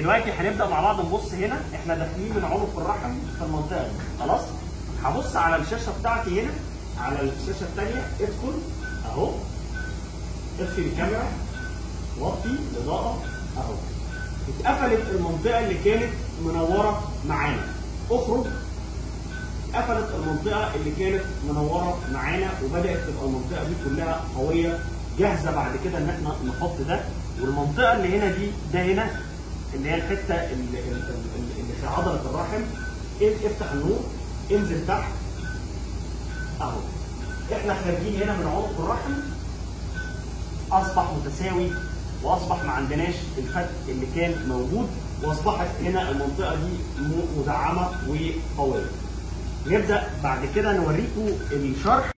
دلوقتي هنبدا مع بعض نبص هنا احنا داخلين من عنق الرحم في المنطقه دي خلاص هبص على الشاشه بتاعتي هنا على الشاشه الثانيه ادخل اهو اطفي الكاميرا وطي الاضاءه اهو اتقفلت المنطقه اللي كانت منوره معانا اخرج قفلت المنطقه اللي كانت منوره معانا وبدات تبقى المنطقه دي كلها قويه جاهزه بعد كده ان احنا نحط ده والمنطقه اللي هنا دي ده هنا اللي هي الحته اللي, اللي في عضله الرحم افتح النور انزل تحت اهو احنا خارجين هنا من عنق الرحم اصبح متساوي واصبح ما عندناش الفتق اللي كان موجود واصبحت هنا المنطقه دي مدعمه وقويه. نبدا بعد كده نوريكم الشرح